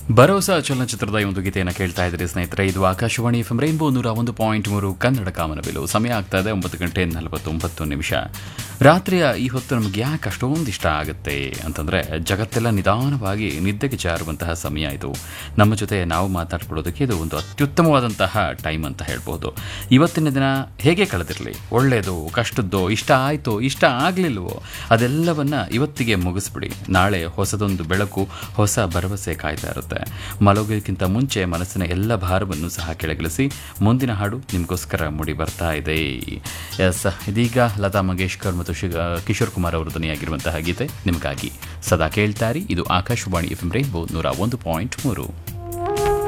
ಭರೋಸಾ ಚಲನಚಿತ್ರದ ಈ ಒಂದು ಗೀತೆಯನ್ನು ಕೇಳ್ತಾ ಇದ್ರಿ ಸ್ನೇಹಿತರೆ ಇದು ಆಕಾಶವಾಣಿ ಎಫ್ ರೈನ್ಬೋ ನೂರ ಒಂದು ಪಾಯಿಂಟ್ ಮೂರು ಕನ್ನಡ ಕಾಮನಬಿಲು ಸಮಯ ಆಗ್ತಾ ಇದೆ ಒಂಬತ್ತು ಗಂಟೆ ನಲವತ್ತೊಂಬತ್ತು ನಿಮಿಷ ರಾತ್ರಿಯ ಈ ಹೊತ್ತು ನಮಗೆ ಯಾಕೆ ಅಷ್ಟೊಂದು ಇಷ್ಟ ಆಗುತ್ತೆ ಅಂತಂದರೆ ಜಗತ್ತೆಲ್ಲ ನಿಧಾನವಾಗಿ ನಿದ್ದೆಗೆ ಜಾರುವಂತಹ ಸಮಯ ಇದು ನಮ್ಮ ಜೊತೆ ನಾವು ಮಾತಾಡ್ಕೊಳ್ಳೋದಕ್ಕೆ ಇದು ಒಂದು ಅತ್ಯುತ್ತಮವಾದಂತಹ ಟೈಮ್ ಅಂತ ಹೇಳ್ಬೋದು ಇವತ್ತಿನ ದಿನ ಹೇಗೆ ಕಳೆದಿರಲಿ ಒಳ್ಳೆಯದು ಕಷ್ಟದ್ದೋ ಇಷ್ಟ ಆಯಿತೋ ಇಷ್ಟ ಆಗಲಿಲ್ವೋ ಅದೆಲ್ಲವನ್ನ ಇವತ್ತಿಗೆ ಮುಗಿಸ್ಬಿಡಿ ನಾಳೆ ಹೊಸದೊಂದು ಬೆಳಕು ಹೊಸ ಭರವಸೆ ಕಾಯ್ತಾ ಇರುತ್ತೆ ಮಲಗೋಕ್ಕಿಂತ ಮುಂಚೆ ಮನಸ್ಸಿನ ಎಲ್ಲ ಭಾರವನ್ನು ಸಹ ಕೆಳಗಿಳಿಸಿ ಮುಂದಿನ ಹಾಡು ನಿಮಗೋಸ್ಕರ ಮೂಡಿ ಬರ್ತಾ ಇದೆ ಎಸ್ ಇದೀಗ ಲತಾ ಮಂಗೇಶ್ಕರ್ ಮತ್ತು ಶಿಗ ಕಿಶೋರ್ ಕುಮಾರ್ ಅವರು ಧ್ವನಿಯಾಗಿರುವಂತಹ ಗೀತೆ ನಿಮಗಾಗಿ ಸದಾ ಕೇಳ್ತಾರಿ ಇದು ಆಕಾಶವಾಣಿ ಎಫ್ ಎಂ ರೈನ್ಬೋ ನೂರ ಒಂದು ಪಾಯಿಂಟ್ ಮೂರು